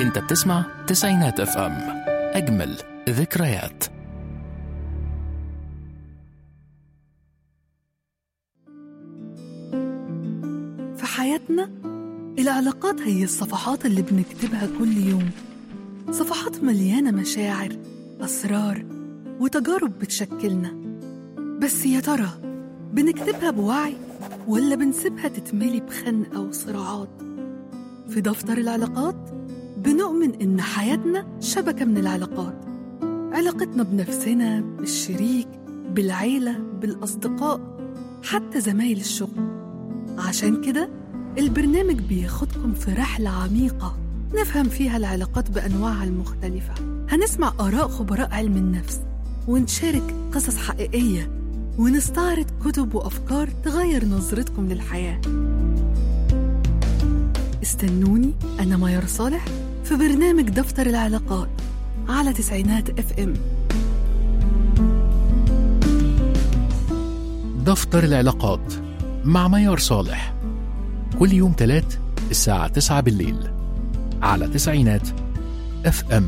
انت بتسمع تسعينات اف ام اجمل ذكريات في حياتنا العلاقات هي الصفحات اللي بنكتبها كل يوم صفحات مليانة مشاعر أسرار وتجارب بتشكلنا بس يا ترى بنكتبها بوعي ولا بنسيبها تتملي بخنقة وصراعات في دفتر العلاقات بنؤمن إن حياتنا شبكة من العلاقات علاقتنا بنفسنا بالشريك بالعيلة بالأصدقاء حتى زمايل الشغل عشان كده البرنامج بياخدكم في رحلة عميقة نفهم فيها العلاقات بأنواعها المختلفة هنسمع آراء خبراء علم النفس ونشارك قصص حقيقية ونستعرض كتب وأفكار تغير نظرتكم للحياة استنوني أنا ميار صالح في برنامج دفتر العلاقات على تسعينات اف ام دفتر العلاقات مع ميار صالح كل يوم تلات الساعة تسعة بالليل على تسعينات اف ام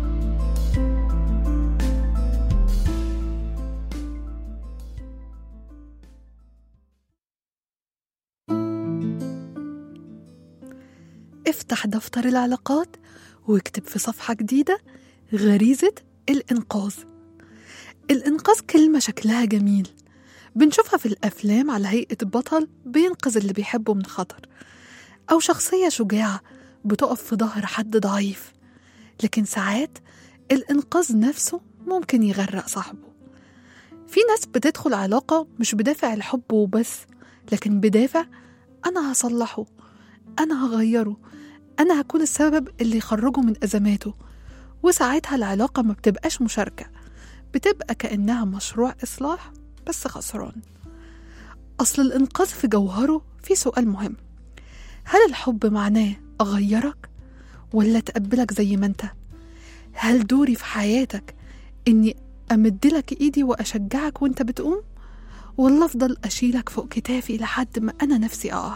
افتح دفتر العلاقات واكتب في صفحة جديدة غريزة الإنقاذ الإنقاذ كلمة شكلها جميل بنشوفها في الأفلام على هيئة بطل بينقذ اللي بيحبه من خطر أو شخصية شجاعة بتقف في ظهر حد ضعيف لكن ساعات الإنقاذ نفسه ممكن يغرق صاحبه في ناس بتدخل علاقة مش بدافع الحب وبس لكن بدافع أنا هصلحه أنا هغيره أنا هكون السبب اللي يخرجه من أزماته وساعتها العلاقة ما بتبقاش مشاركة بتبقى كأنها مشروع إصلاح بس خسران أصل الإنقاذ في جوهره في سؤال مهم هل الحب معناه أغيرك ولا أتقبلك زي ما أنت؟ هل دوري في حياتك إني أمدلك إيدي وأشجعك وأنت بتقوم؟ ولا أفضل أشيلك فوق كتافي لحد ما أنا نفسي أقع؟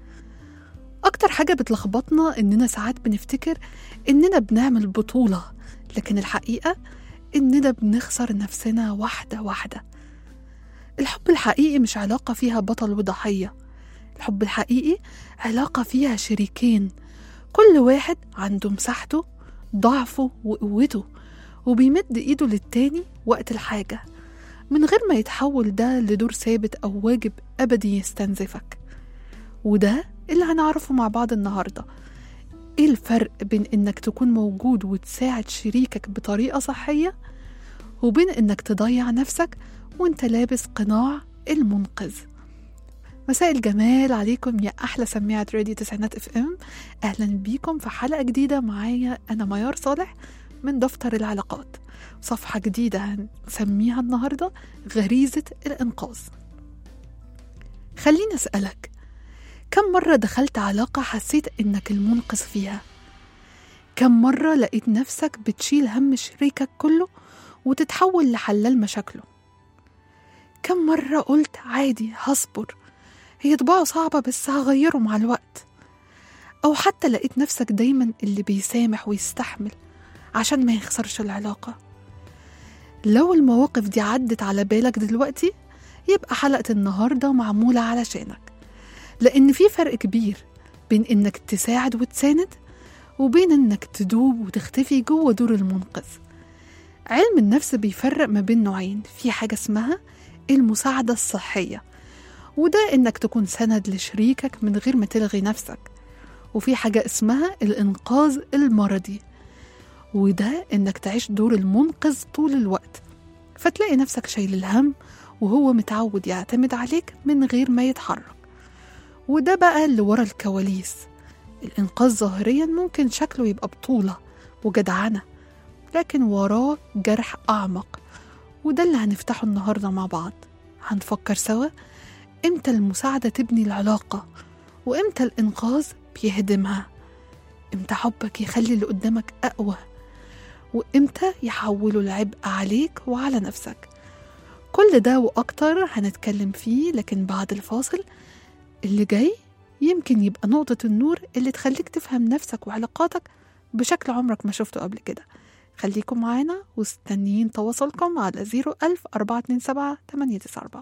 أكتر حاجة بتلخبطنا إننا ساعات بنفتكر إننا بنعمل بطولة لكن الحقيقة إننا بنخسر نفسنا واحدة واحدة الحب الحقيقي مش علاقة فيها بطل وضحية الحب الحقيقي علاقة فيها شريكين كل واحد عنده مساحته ضعفه وقوته وبيمد ايده للتاني وقت الحاجة من غير ما يتحول ده لدور ثابت أو واجب أبدي يستنزفك وده اللي هنعرفه مع بعض النهاردة ايه الفرق بين انك تكون موجود وتساعد شريكك بطريقة صحية وبين انك تضيع نفسك وانت لابس قناع المنقذ مساء الجمال عليكم يا احلى سماعه راديو تسعينات اف ام اهلا بيكم في حلقه جديده معايا انا ميار صالح من دفتر العلاقات صفحه جديده هنسميها النهارده غريزه الانقاذ خليني اسالك كم مره دخلت علاقه حسيت انك المنقذ فيها كم مره لقيت نفسك بتشيل هم شريكك كله وتتحول لحلال مشاكله كم مرة قلت عادي هصبر هي طباعه صعبة بس هغيره مع الوقت أو حتى لقيت نفسك دايما اللي بيسامح ويستحمل عشان ما يخسرش العلاقة لو المواقف دي عدت على بالك دلوقتي يبقى حلقة النهاردة معمولة علشانك لأن في فرق كبير بين إنك تساعد وتساند وبين إنك تدوب وتختفي جوه دور المنقذ علم النفس بيفرق ما بين نوعين في حاجة اسمها المساعدة الصحية وده إنك تكون سند لشريكك من غير ما تلغي نفسك وفي حاجة اسمها الإنقاذ المرضي وده إنك تعيش دور المنقذ طول الوقت فتلاقي نفسك شايل الهم وهو متعود يعتمد عليك من غير ما يتحرك وده بقى اللي ورا الكواليس الإنقاذ ظاهريا ممكن شكله يبقى بطولة وجدعنة لكن وراه جرح أعمق وده اللي هنفتحه النهاردة مع بعض هنفكر سوا إمتى المساعدة تبني العلاقة وإمتى الإنقاذ بيهدمها إمتى حبك يخلي اللي قدامك أقوى وإمتى يحولوا العبء عليك وعلى نفسك كل ده وأكتر هنتكلم فيه لكن بعد الفاصل اللي جاي يمكن يبقى نقطة النور اللي تخليك تفهم نفسك وعلاقاتك بشكل عمرك ما شفته قبل كده خليكم معانا واستنيين تواصلكم على 01000 427 894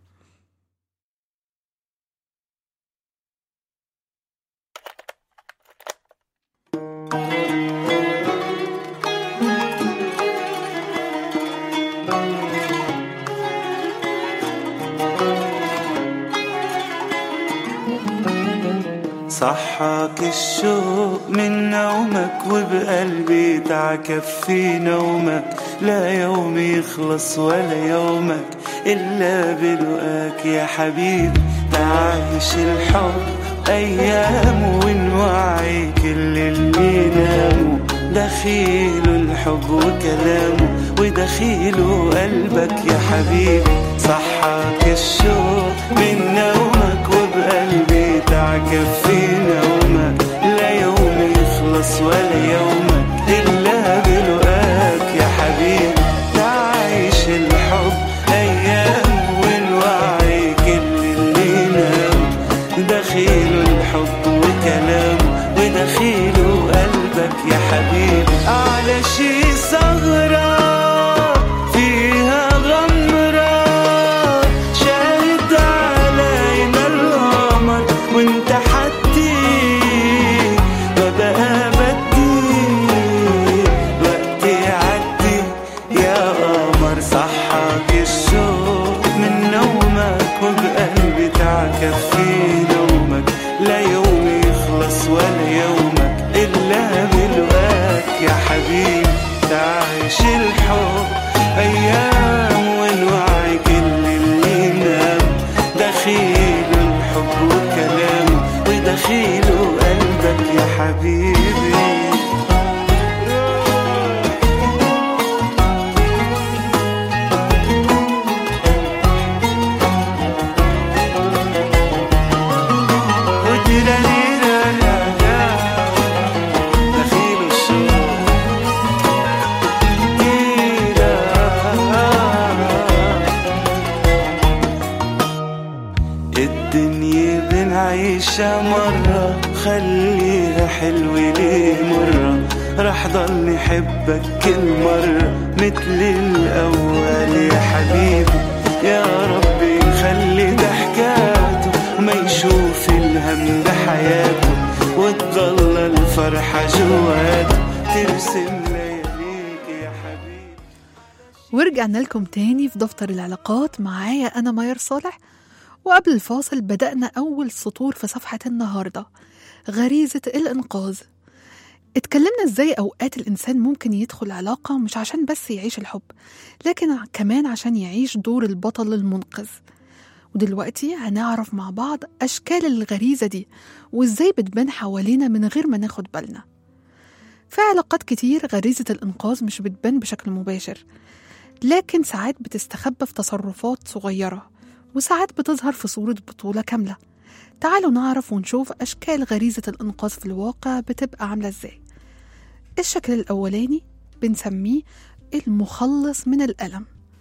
صحاك الشوق من نومك وبقلبي تعكف في نومك لا يوم يخلص ولا يومك إلا بلقاك يا حبيبي تعيش الحب أيام ونوعي كل اللي ناموا دخيله الحب وكلامه ودخيله قلبك يا حبيبي صحاك الشوق من نومك وبقلبي تعكف في نومك لا يوم يخلص ولا يومك إلا بلقاك يا حبيبي تعيش الحب أيام والوعي كل اللي نام دخيله الحب وكلامه ودخيله قلبك يا حبيبي على شي ثغرة فيها غمرة شاهد علينا القمر وانت حدي وبقى بدي وقتي عدي يا قمر صحاك الشوق من نومك وبقلبي تعكف في نومك لا يوم يخلص ولا يومك إلا بلقاك يا حبيبي تعيش الحب أيام والوعي كل اللي نام دخيل الحب وكلامه ودخيله قلبك يا حبيبي وتيراريرارالا، دخيل الشوق الدنيا بنعيشها مرة خليها حلوة ليه مرة رح ضل حبك كل مرة مثل الأول يا حبيبي يا ربي خلي ضحكاته ما يشوف الهم بحياته وتضل الفرحة جواته ترسم لياليك يا حبيبي ورجعنا لكم تاني في دفتر العلاقات معايا أنا ماير صالح وقبل الفاصل بدأنا أول سطور في صفحة النهاردة غريزة الإنقاذ اتكلمنا ازاي أوقات الإنسان ممكن يدخل علاقة مش عشان بس يعيش الحب لكن كمان عشان يعيش دور البطل المنقذ ودلوقتي هنعرف مع بعض أشكال الغريزة دي وازاي بتبان حوالينا من غير ما ناخد بالنا في علاقات كتير غريزة الإنقاذ مش بتبان بشكل مباشر لكن ساعات بتستخبى في تصرفات صغيرة وساعات بتظهر في صورة بطولة كاملة تعالوا نعرف ونشوف أشكال غريزة الإنقاذ في الواقع بتبقى عاملة إزاي الشكل الأولاني بنسميه المخلص من الألم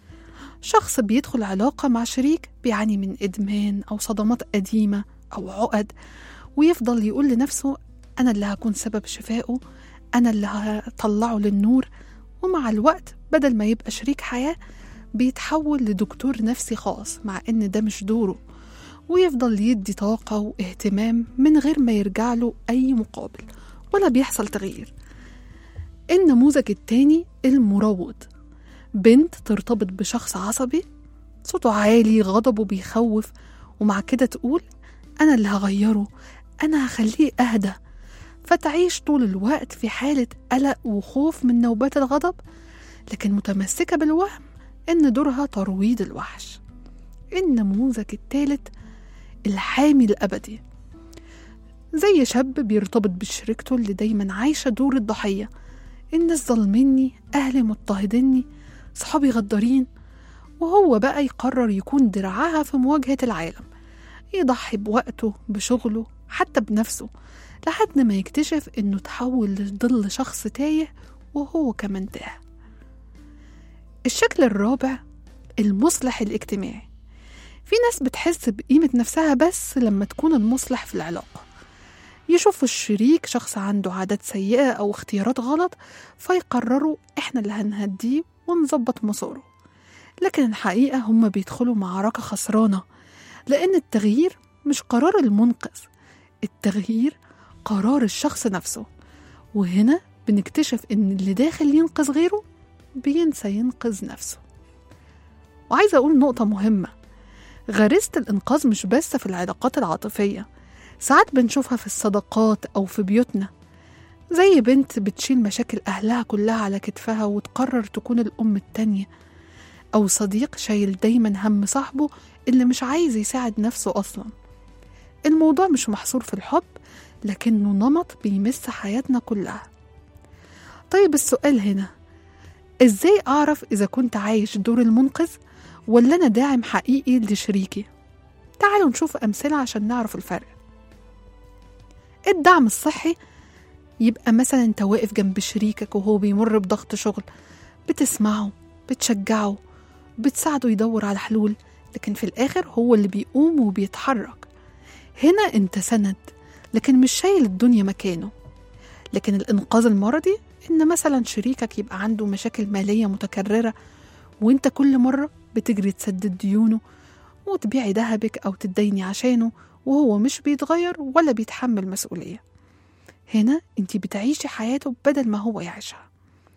شخص بيدخل علاقة مع شريك بيعاني من إدمان أو صدمات قديمة أو عقد ويفضل يقول لنفسه أنا اللي هكون سبب شفائه أنا اللي هطلعه للنور ومع الوقت بدل ما يبقى شريك حياة بيتحول لدكتور نفسي خاص مع إن ده مش دوره ويفضل يدي طاقة واهتمام من غير ما يرجع له أي مقابل ولا بيحصل تغيير النموذج التاني المروض بنت ترتبط بشخص عصبي صوته عالي غضبه بيخوف ومع كده تقول أنا اللي هغيره أنا هخليه أهدى فتعيش طول الوقت في حالة قلق وخوف من نوبات الغضب لكن متمسكة بالوهم إن دورها ترويض الوحش النموذج الثالث الحامي الأبدي زي شاب بيرتبط بشريكته اللي دايما عايشة دور الضحية الناس ظالميني أهلي مضطهديني صحابي غدارين وهو بقى يقرر يكون درعها في مواجهة العالم يضحي بوقته بشغله حتى بنفسه لحد ما يكتشف إنه تحول لظل شخص تايه وهو كمان تاه الشكل الرابع المصلح الاجتماعي في ناس بتحس بقيمة نفسها بس لما تكون المصلح في العلاقة يشوفوا الشريك شخص عنده عادات سيئة أو اختيارات غلط فيقرروا إحنا اللي هنهديه ونظبط مساره لكن الحقيقة هم بيدخلوا معركة خسرانة لأن التغيير مش قرار المنقذ التغيير قرار الشخص نفسه وهنا بنكتشف إن اللي داخل ينقذ غيره بينسى ينقذ نفسه وعايزة أقول نقطة مهمة غريزة الإنقاذ مش بس في العلاقات العاطفية ساعات بنشوفها في الصداقات أو في بيوتنا زي بنت بتشيل مشاكل أهلها كلها على كتفها وتقرر تكون الأم التانية أو صديق شايل دايما هم صاحبه اللي مش عايز يساعد نفسه أصلا الموضوع مش محصور في الحب لكنه نمط بيمس حياتنا كلها طيب السؤال هنا ازاي اعرف اذا كنت عايش دور المنقذ ولا انا داعم حقيقي لشريكي تعالوا نشوف امثله عشان نعرف الفرق الدعم الصحي يبقى مثلا انت واقف جنب شريكك وهو بيمر بضغط شغل بتسمعه بتشجعه بتساعده يدور على حلول لكن في الاخر هو اللي بيقوم وبيتحرك هنا انت سند لكن مش شايل الدنيا مكانه لكن الانقاذ المرضي ان مثلا شريكك يبقى عنده مشاكل ماليه متكرره وانت كل مره بتجري تسدد ديونه وتبيعي ذهبك او تديني عشانه وهو مش بيتغير ولا بيتحمل مسؤوليه هنا انت بتعيشي حياته بدل ما هو يعيشها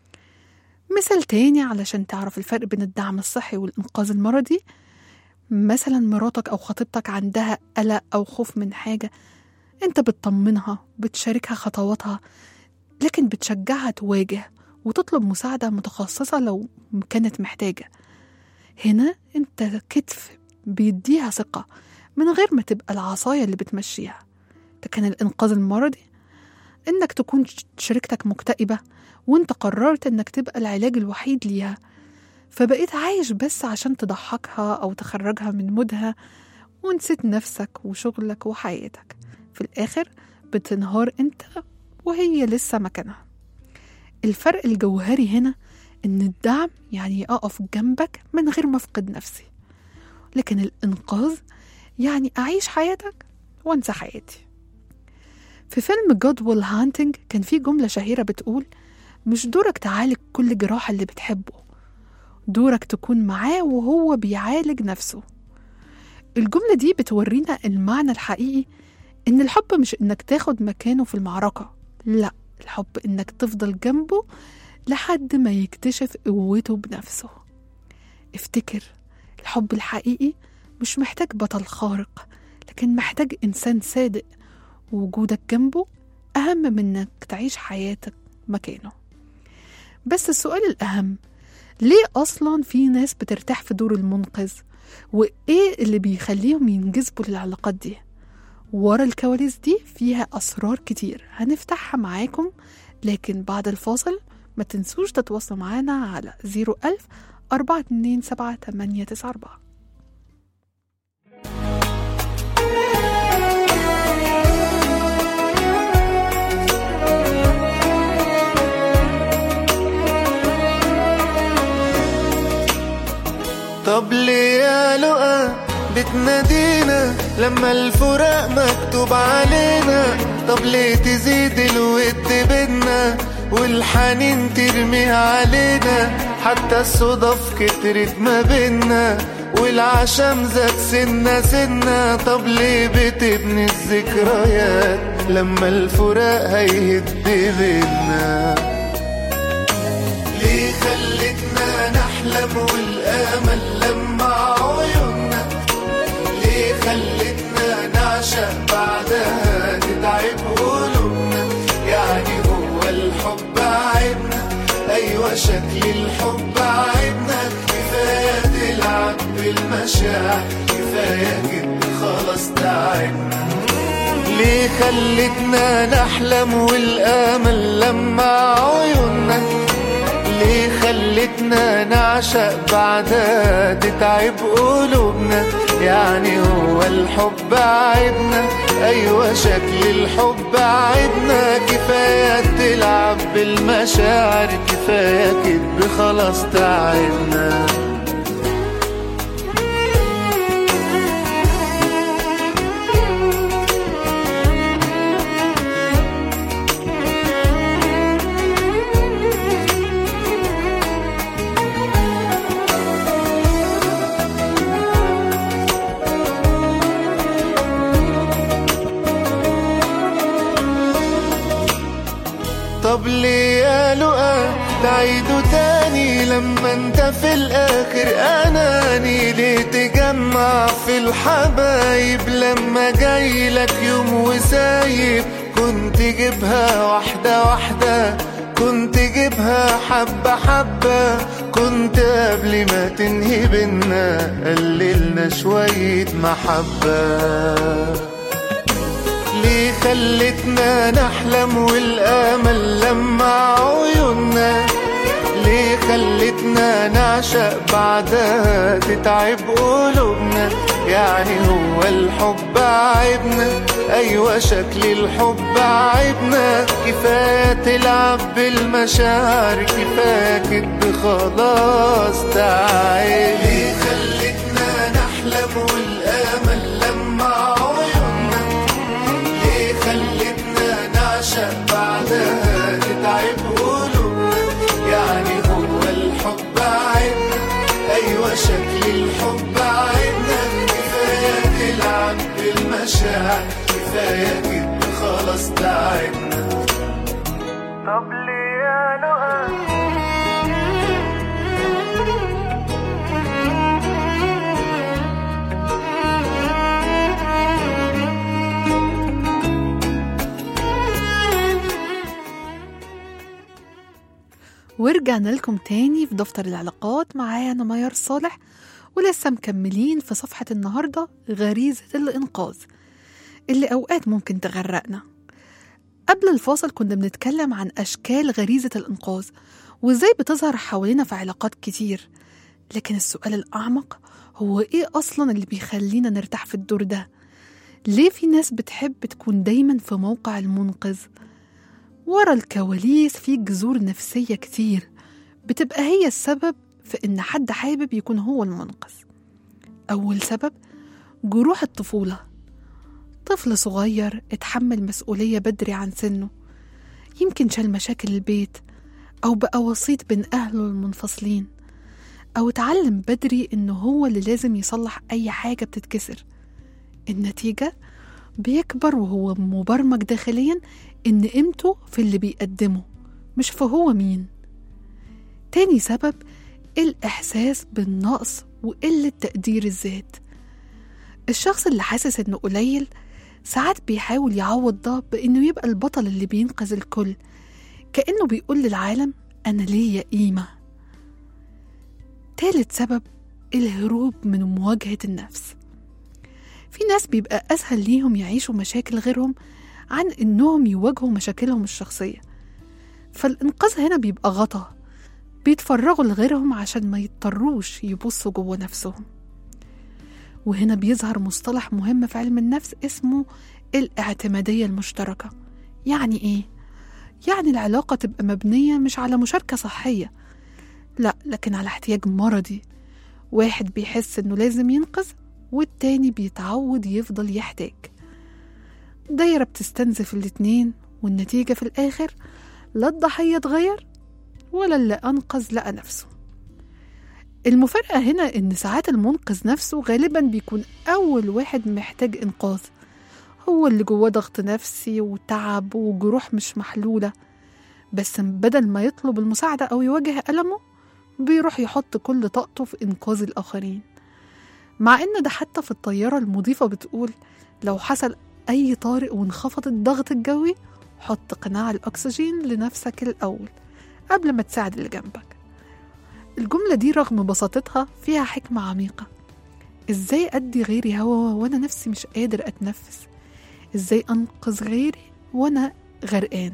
مثال تاني علشان تعرف الفرق بين الدعم الصحي والإنقاذ المرضي مثلا مراتك أو خطيبتك عندها قلق أو خوف من حاجة أنت بتطمنها بتشاركها خطواتها لكن بتشجعها تواجه وتطلب مساعدة متخصصة لو كانت محتاجة هنا أنت كتف بيديها ثقة من غير ما تبقى العصاية اللي بتمشيها لكن الإنقاذ المرضي إنك تكون شريكتك مكتئبة وانت قررت انك تبقى العلاج الوحيد ليها فبقيت عايش بس عشان تضحكها او تخرجها من مودها ونسيت نفسك وشغلك وحياتك في الاخر بتنهار انت وهي لسه مكانها الفرق الجوهري هنا ان الدعم يعني اقف جنبك من غير ما افقد نفسي لكن الانقاذ يعني اعيش حياتك وانسى حياتي في فيلم جود ويل هانتنج كان في جملة شهيرة بتقول مش دورك تعالج كل جراح اللي بتحبه دورك تكون معاه وهو بيعالج نفسه الجملة دي بتورينا المعنى الحقيقي إن الحب مش إنك تاخد مكانه في المعركة لا الحب إنك تفضل جنبه لحد ما يكتشف قوته بنفسه افتكر الحب الحقيقي مش محتاج بطل خارق لكن محتاج إنسان صادق ووجودك جنبه أهم من إنك تعيش حياتك مكانه بس السؤال الأهم ليه أصلا في ناس بترتاح في دور المنقذ وإيه اللي بيخليهم ينجذبوا للعلاقات دي ورا الكواليس دي فيها أسرار كتير هنفتحها معاكم لكن بعد الفاصل ما تنسوش تتواصلوا معانا على 01000 427 894 طب ليه يا لقا بتنادينا لما الفراق مكتوب علينا طب ليه تزيد الود بينا والحنين ترميه علينا حتى الصدف كترت ما بينا والعشم زاد سنة سنة طب ليه بتبني الذكريات لما الفراق هيهد بينا ليه خلتنا نحلم والامل لما عيوننا ليه خلتنا نعشق بعدها تتعب قلوبنا يعني هو الحب عيبنا ايوه شكل الحب عيبنا كفايه تلعب بالمشاعر كفايه كده خلاص تعبنا ليه خلتنا نحلم والامل لما عيوننا ليه خلتنا نعشق بعدها تتعب قلوبنا يعني هو الحب عيبنا ايوه شكل الحب عيبنا كفايه تلعب بالمشاعر كفايه كده خلاص تعبنا تعيده تاني لما انت في الاخر اناني ليه تجمع في الحبايب لما جاي لك يوم وسايب كنت جيبها واحدة واحدة كنت جيبها حبة حبة كنت قبل ما تنهي بينا قللنا شوية محبة ليه خلتنا نحلم والامل لمع عيوننا ليه خلتنا نعشق بعدها تتعب قلوبنا يعني هو الحب عيبنا ايوه شكل الحب عيبنا كفايه تلعب بالمشاعر كفايه كدب خلاص تعالي ليه خلتنا نحلم والامل لمع عيوننا ليه خلتنا نعشق بعدها نتعب قلوبنا يعني هو الحب عيبنا ايوه شكل الحب عيبنا كفايه تلعب بالمشاعر كفايه كده خلاص تعبنا طب ليه يا لؤي ورجعنا لكم تاني في دفتر العلاقات معايا أنا ميار صالح ولسه مكملين في صفحة النهاردة غريزة الإنقاذ اللي أوقات ممكن تغرقنا قبل الفاصل كنا بنتكلم عن أشكال غريزة الإنقاذ وإزاي بتظهر حوالينا في علاقات كتير لكن السؤال الأعمق هو إيه أصلا اللي بيخلينا نرتاح في الدور ده؟ ليه في ناس بتحب تكون دايما في موقع المنقذ؟ ورا الكواليس في جذور نفسية كتير بتبقى هي السبب في إن حد حابب يكون هو المنقذ أول سبب جروح الطفولة طفل صغير اتحمل مسؤولية بدري عن سنه يمكن شال مشاكل البيت أو بقى وسيط بين أهله المنفصلين أو اتعلم بدري إنه هو اللي لازم يصلح أي حاجة بتتكسر النتيجة بيكبر وهو مبرمج داخليا إن قيمته في اللي بيقدمه مش في هو مين تاني سبب الإحساس بالنقص وقلة تقدير الذات الشخص اللي حاسس إنه قليل ساعات بيحاول يعوض ده بإنه يبقى البطل اللي بينقذ الكل كأنه بيقول للعالم أنا ليا قيمة تالت سبب الهروب من مواجهة النفس في ناس بيبقى أسهل ليهم يعيشوا مشاكل غيرهم عن إنهم يواجهوا مشاكلهم الشخصية فالإنقاذ هنا بيبقى غطا بيتفرغوا لغيرهم عشان ما يضطروش يبصوا جوه نفسهم وهنا بيظهر مصطلح مهم في علم النفس اسمه الاعتمادية المشتركة يعني إيه؟ يعني العلاقة تبقى مبنية مش على مشاركة صحية لا لكن على احتياج مرضي واحد بيحس إنه لازم ينقذ والتاني بيتعود يفضل يحتاج دايرة بتستنزف الاتنين والنتيجة في الآخر لا الضحية اتغير ولا اللي أنقذ لقى نفسه المفارقة هنا إن ساعات المنقذ نفسه غالبا بيكون أول واحد محتاج إنقاذ هو اللي جواه ضغط نفسي وتعب وجروح مش محلولة بس بدل ما يطلب المساعدة أو يواجه ألمه بيروح يحط كل طاقته في إنقاذ الآخرين مع إن ده حتى في الطيارة المضيفة بتقول لو حصل أي طارئ وانخفض الضغط الجوي حط قناع الأكسجين لنفسك الأول قبل ما تساعد اللي جنبك الجملة دي رغم بساطتها فيها حكمة عميقة إزاي أدي غيري هوا وأنا نفسي مش قادر أتنفس إزاي أنقذ غيري وأنا غرقان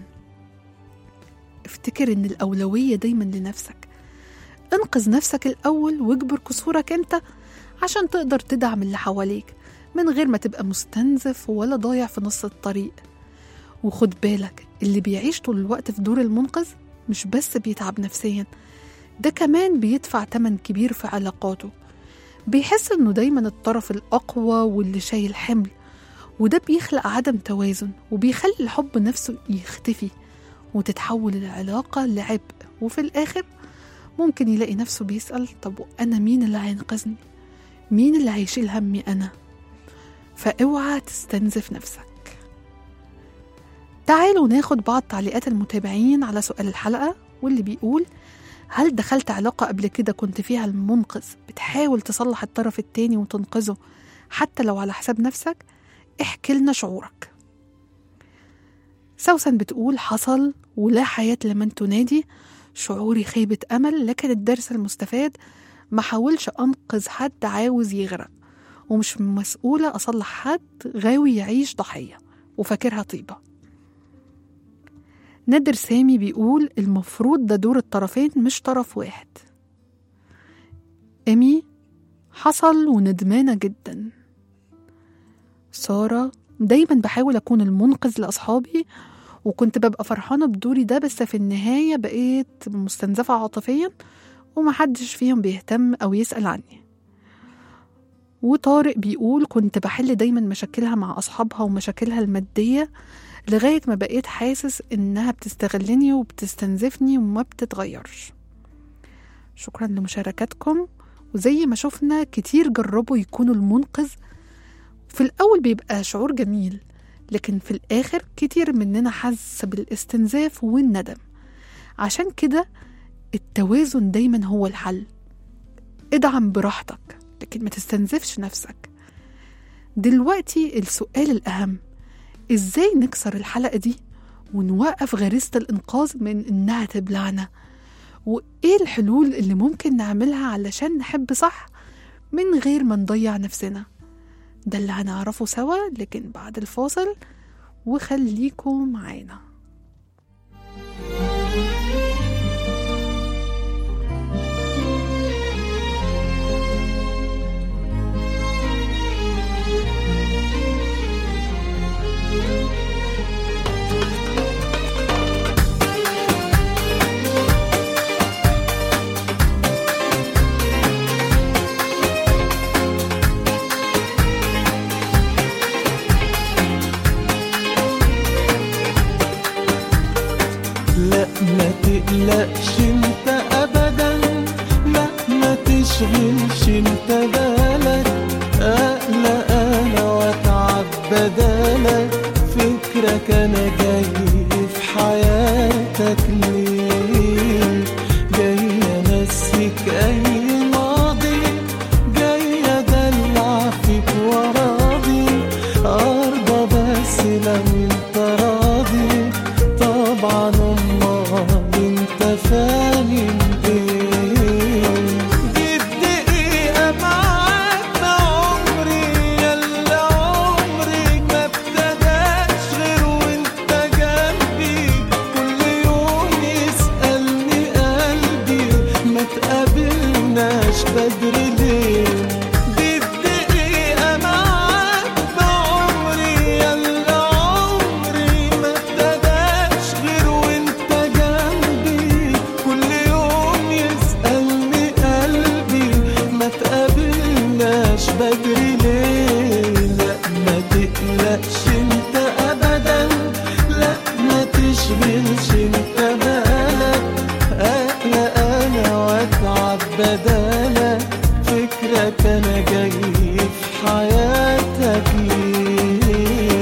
افتكر إن الأولوية دايما لنفسك انقذ نفسك الأول واجبر كسورك أنت عشان تقدر تدعم اللي حواليك من غير ما تبقى مستنزف ولا ضايع في نص الطريق وخد بالك اللي بيعيش طول الوقت في دور المنقذ مش بس بيتعب نفسيا ده كمان بيدفع تمن كبير في علاقاته بيحس انه دايما الطرف الاقوى واللي شايل حمل وده بيخلق عدم توازن وبيخلي الحب نفسه يختفي وتتحول العلاقة لعبء وفي الآخر ممكن يلاقي نفسه بيسأل طب أنا مين اللي هينقذني؟ مين اللي هيشيل همي أنا؟ فاوعى تستنزف نفسك تعالوا ناخد بعض تعليقات المتابعين على سؤال الحلقة واللي بيقول هل دخلت علاقة قبل كده كنت فيها المنقذ بتحاول تصلح الطرف التاني وتنقذه حتى لو على حساب نفسك احكي لنا شعورك سوسن بتقول حصل ولا حياة لمن تنادي شعوري خيبة أمل لكن الدرس المستفاد ما حاولش أنقذ حد عاوز يغرق ومش مسؤولة أصلح حد غاوي يعيش ضحية وفاكرها طيبة نادر سامي بيقول المفروض ده دور الطرفين مش طرف واحد إيمي حصل وندمانة جدا سارة دايما بحاول أكون المنقذ لأصحابي وكنت ببقى فرحانة بدوري ده بس في النهاية بقيت مستنزفة عاطفيا ومحدش فيهم بيهتم أو يسأل عني وطارق بيقول كنت بحل دايما مشاكلها مع أصحابها ومشاكلها المادية لغاية ما بقيت حاسس إنها بتستغلني وبتستنزفني وما بتتغيرش شكرا لمشاركاتكم وزي ما شفنا كتير جربوا يكونوا المنقذ في الأول بيبقى شعور جميل لكن في الآخر كتير مننا حس بالاستنزاف والندم عشان كده التوازن دايما هو الحل ادعم براحتك لكن ما تستنزفش نفسك دلوقتي السؤال الأهم ازاي نكسر الحلقة دي ونوقف غريزة الإنقاذ من إنها تبلعنا وإيه الحلول اللي ممكن نعملها علشان نحب صح من غير ما نضيع نفسنا ده اللي هنعرفه سوا لكن بعد الفاصل وخليكم معانا لا ما تقلقش انت ابدا لا ما تشغلش انت بالك اقلق انا واتعب بدالك فكرك انا جاي في حياتك ليه جاي امسك اي ماضي جاي ادلع فيك وراضي ارضى بس لو انت راضي طبعا امال انت فاهم ايه جيب دقيقة معاك ده عمري يلا عمري ما ابتداش غير وانت جنبي كل يوم يسألني قلبي ما تقابلناش بدري ليه دي الدقيقة معاك بعمري يلا عمري ما ابتداش غير وانت جنبي كل يوم يسألني قلبي ما تقابلناش بدري ليه لا ما تقلقش انت ابدا لا ما تشغلش انت بالك اقلق انا واتعب بدالك فكرك انا جاي في حياتك ليه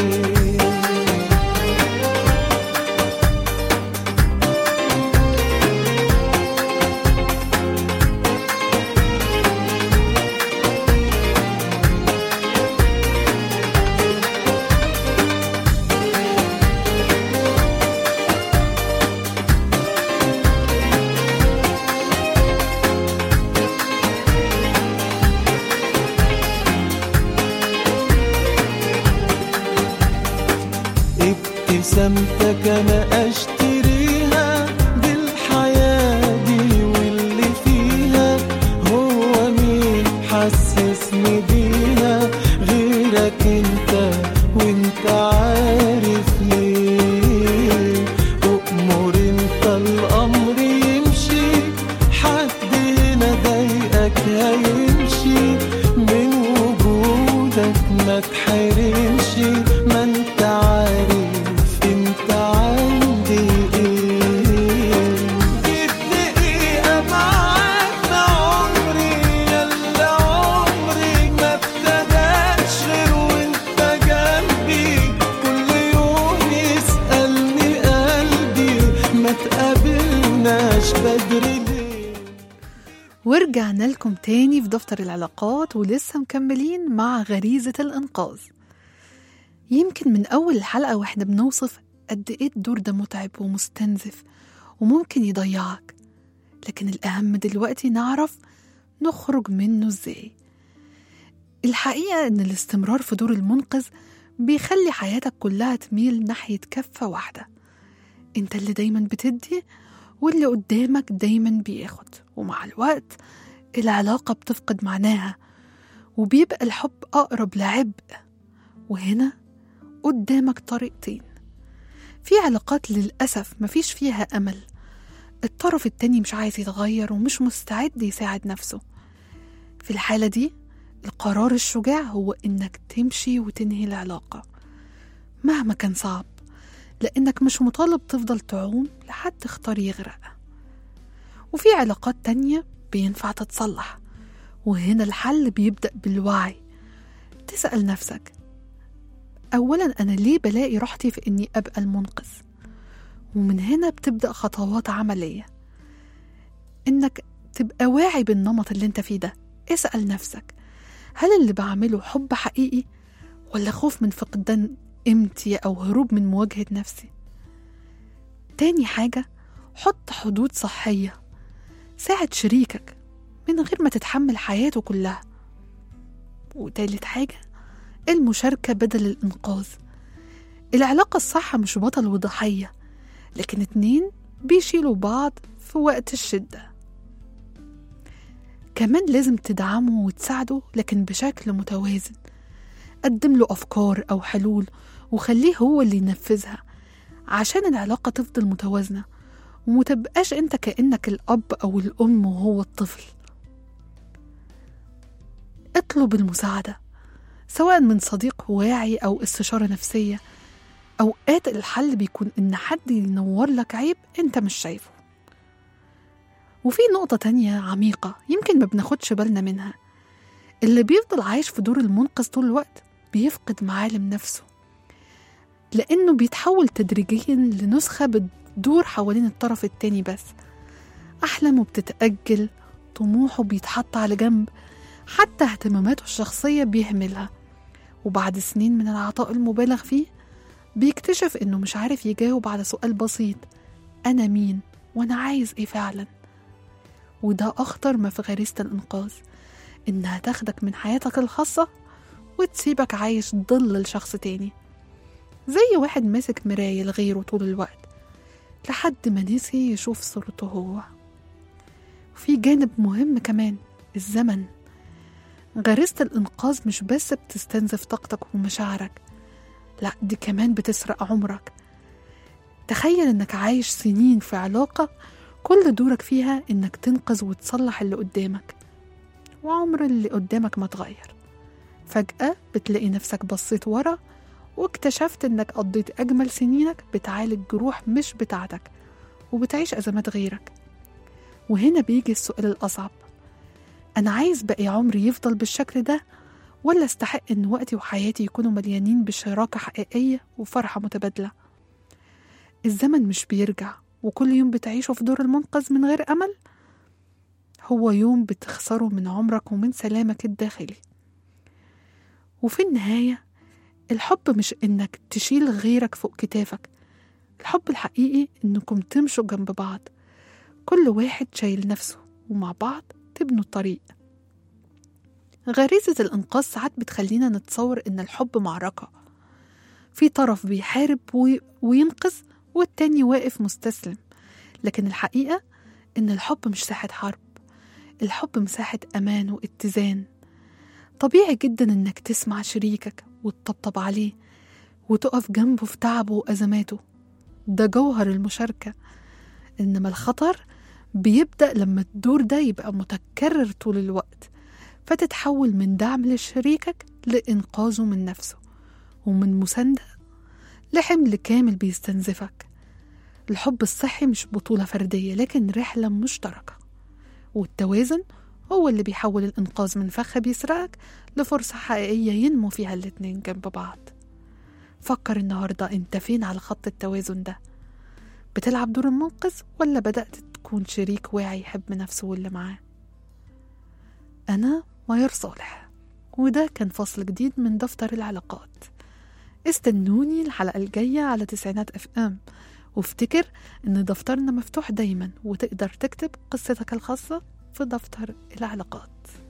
ابتسامتك انا اشتريها بالحياة دي واللي فيها هو مين حسسني بيها غيرك انت وانت عارف ليه أؤمر انت الامر يمشي حد هنا ضايقك هيمشي من وجودك ما تحرمش ما انت عارف انت عندي ايه ورجعنا لكم تاني في دفتر العلاقات ولسه مكملين مع غريزة الإنقاذ يمكن من أول الحلقة واحنا بنوصف قد إيه الدور ده متعب ومستنزف وممكن يضيعك لكن الأهم دلوقتي نعرف نخرج منه إزاي الحقيقة إن الاستمرار في دور المنقذ بيخلي حياتك كلها تميل ناحية كفة واحدة انت اللي دايما بتدي واللي قدامك دايما بياخد ومع الوقت العلاقة بتفقد معناها وبيبقى الحب أقرب لعبء وهنا قدامك طريقتين في علاقات للأسف مفيش فيها أمل الطرف التاني مش عايز يتغير ومش مستعد يساعد نفسه في الحالة دي القرار الشجاع هو إنك تمشي وتنهي العلاقة مهما كان صعب لأنك مش مطالب تفضل تعوم لحد اختار يغرق وفي علاقات تانية بينفع تتصلح وهنا الحل بيبدأ بالوعي تسأل نفسك أولا أنا ليه بلاقي راحتي في إني أبقى المنقذ ومن هنا بتبدأ خطوات عملية إنك تبقى واعي بالنمط اللي انت فيه ده اسأل نفسك هل اللي بعمله حب حقيقي ولا خوف من فقدان قيمتي أو هروب من مواجهة نفسي تاني حاجة حط حدود صحية ساعد شريكك من غير ما تتحمل حياته كلها وتالت حاجة المشاركة بدل الإنقاذ العلاقة الصح مش بطل وضحية لكن اتنين بيشيلوا بعض في وقت الشدة كمان لازم تدعمه وتساعده لكن بشكل متوازن قدم له أفكار أو حلول وخليه هو اللي ينفذها عشان العلاقة تفضل متوازنة ومتبقاش انت كأنك الأب أو الأم وهو الطفل اطلب المساعدة سواء من صديق واعي أو استشارة نفسية أوقات الحل بيكون إن حد ينور لك عيب أنت مش شايفه وفي نقطة تانية عميقة يمكن ما بناخدش بالنا منها اللي بيفضل عايش في دور المنقذ طول الوقت بيفقد معالم نفسه لأنه بيتحول تدريجيا لنسخة بتدور حوالين الطرف التاني بس أحلامه بتتأجل طموحه بيتحط على جنب حتى اهتماماته الشخصية بيهملها وبعد سنين من العطاء المبالغ فيه بيكتشف إنه مش عارف يجاوب على سؤال بسيط أنا مين وأنا عايز إيه فعلا وده أخطر ما في غريزة الإنقاذ إنها تاخدك من حياتك الخاصة وتسيبك عايش ضل لشخص تاني زي واحد ماسك مراية لغيره طول الوقت لحد ما نسي يشوف صورته هو وفي جانب مهم كمان الزمن غريزة الإنقاذ مش بس بتستنزف طاقتك ومشاعرك لا دي كمان بتسرق عمرك تخيل إنك عايش سنين في علاقة كل دورك فيها إنك تنقذ وتصلح اللي قدامك وعمر اللي قدامك ما تغير فجأة بتلاقي نفسك بصيت ورا واكتشفت إنك قضيت أجمل سنينك بتعالج جروح مش بتاعتك وبتعيش أزمات غيرك وهنا بيجي السؤال الأصعب أنا عايز باقي عمري يفضل بالشكل ده ولا استحق إن وقتي وحياتي يكونوا مليانين بشراكة حقيقية وفرحة متبادلة الزمن مش بيرجع وكل يوم بتعيشه في دور المنقذ من غير أمل هو يوم بتخسره من عمرك ومن سلامك الداخلي وفي النهاية الحب مش إنك تشيل غيرك فوق كتافك الحب الحقيقي إنكم تمشوا جنب بعض كل واحد شايل نفسه ومع بعض تبنوا الطريق غريزة الإنقاذ ساعات بتخلينا نتصور إن الحب معركة في طرف بيحارب وي- وينقذ والتاني واقف مستسلم لكن الحقيقة إن الحب مش ساحة حرب الحب مساحة أمان واتزان طبيعي جدا إنك تسمع شريكك وتطبطب عليه وتقف جنبه في تعبه وأزماته ده جوهر المشاركة إنما الخطر بيبدأ لما الدور ده يبقى متكرر طول الوقت فتتحول من دعم لشريكك لإنقاذه من نفسه ومن مساندة لحمل كامل بيستنزفك الحب الصحي مش بطولة فردية لكن رحلة مشتركة والتوازن هو اللي بيحول الإنقاذ من فخ بيسرقك لفرصة حقيقية ينمو فيها الاتنين جنب بعض فكر النهاردة انت فين على خط التوازن ده بتلعب دور المنقذ ولا بدأت تكون شريك واعي يحب نفسه واللي معاه أنا ماير صالح وده كان فصل جديد من دفتر العلاقات استنوني الحلقة الجاية على تسعينات اف ام وافتكر ان دفترنا مفتوح دايما وتقدر تكتب قصتك الخاصة في دفتر العلاقات